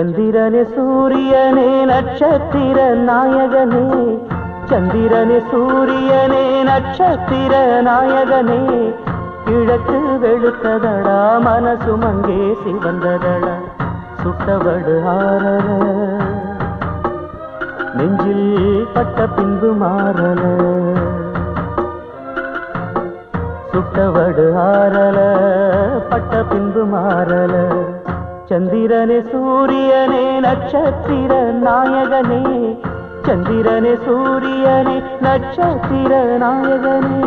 சந்திரனே சூரியனே நட்சத்திர நாயகனே சந்திரனே சூரியனே நட்சத்திர நாயகனே கிழக்கு வெளுத்ததடா மனசும் அங்கே சிவந்ததடா சுட்டவடு ஆரல நெஞ்சில் பட்ட பின்பு மாறல சுட்டவடு ஆறல பட்ட பின்பு மாறல சந்திரனே சூரியனே நட்சத்திர நாயகனே சந்திரனே சூரியனே நட்சத்திர நாயகனே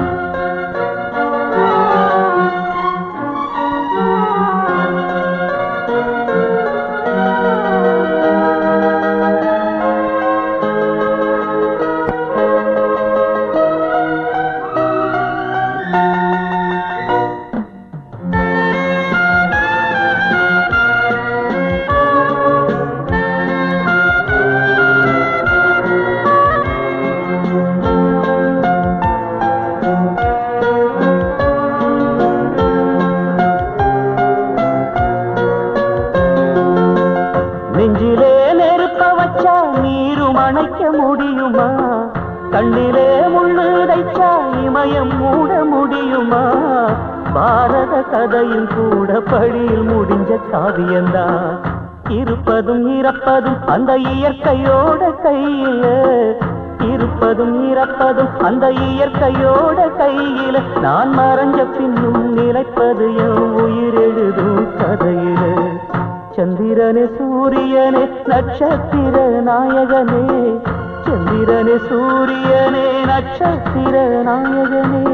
நெஞ்சிலே நெருப்ப வச்சா நீரும் அணைக்க முடியுமா கண்ணிலே முள்ளு தைச்சா இமயம் மூட முடியுமா பாரத கதையும் கூட பழியில் முடிஞ்ச காவியந்தான் இருப்பதும் இறப்பதும் அந்த இயற்கையோட கையில இருப்பதும் இறப்பதும் அந்த இயற்கையோட கையில நான் மறைஞ்ச பின்னும் நிலைப்பது என் உயிர் எழுதும் கதையில சந்திரனே சூரியனே நட்சத்திர நாயகனே சந்திரனே சூரியனே நட்சத்திர நாயகனே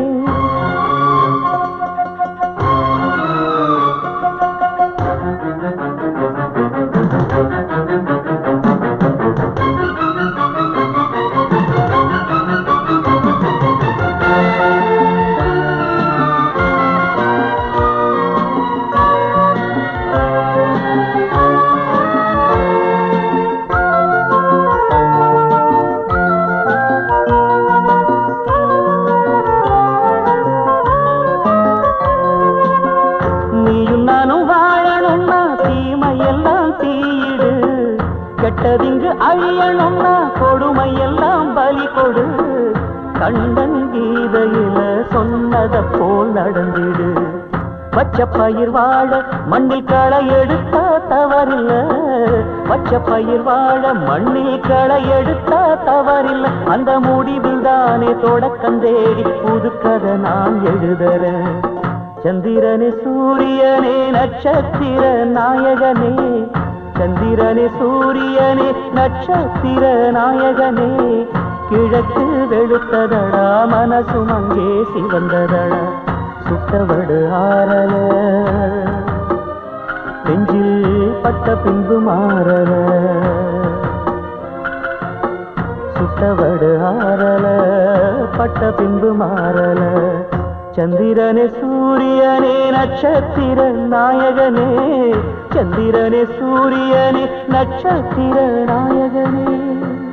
நீயும் நானும் வாழணும்னா தீமையெல்லாம் தீயிடு கெட்டதிங்கு அழியணும்னா கொடுமையெல்லாம் பலி கொடு கண்டன் கீதையில சொன்னத போல் நடந்திடு பச்சை பயிர் வாழ மண்ணில் களை எடுத்தா தவறில்ல பச்சை பயிர் வாழ மண்ணில் களை எடுத்தா தவறில்ல அந்த முடிவில் தானே தொடக்கம் தேடி புது கதை நான் எழுதுறேன் சந்திரனே சூரியனே நட்சத்திர நாயகனே சந்திரனே சூரியனே நட்சத்திர நாயகனே கிழக்கு வெளுத்ததடா மனசும் அங்கே சிவந்ததடா சுட்டவடு ஆறல நெஞ்சில் பட்ட பின்பு மாறல சுட்டவடு ஆறல பட்ட பின்பு மாறல சந்திரனே சூரியனே நட்சத்திர நாயகனே சந்திரனே சூரியனே நட்சத்திர நாயகனே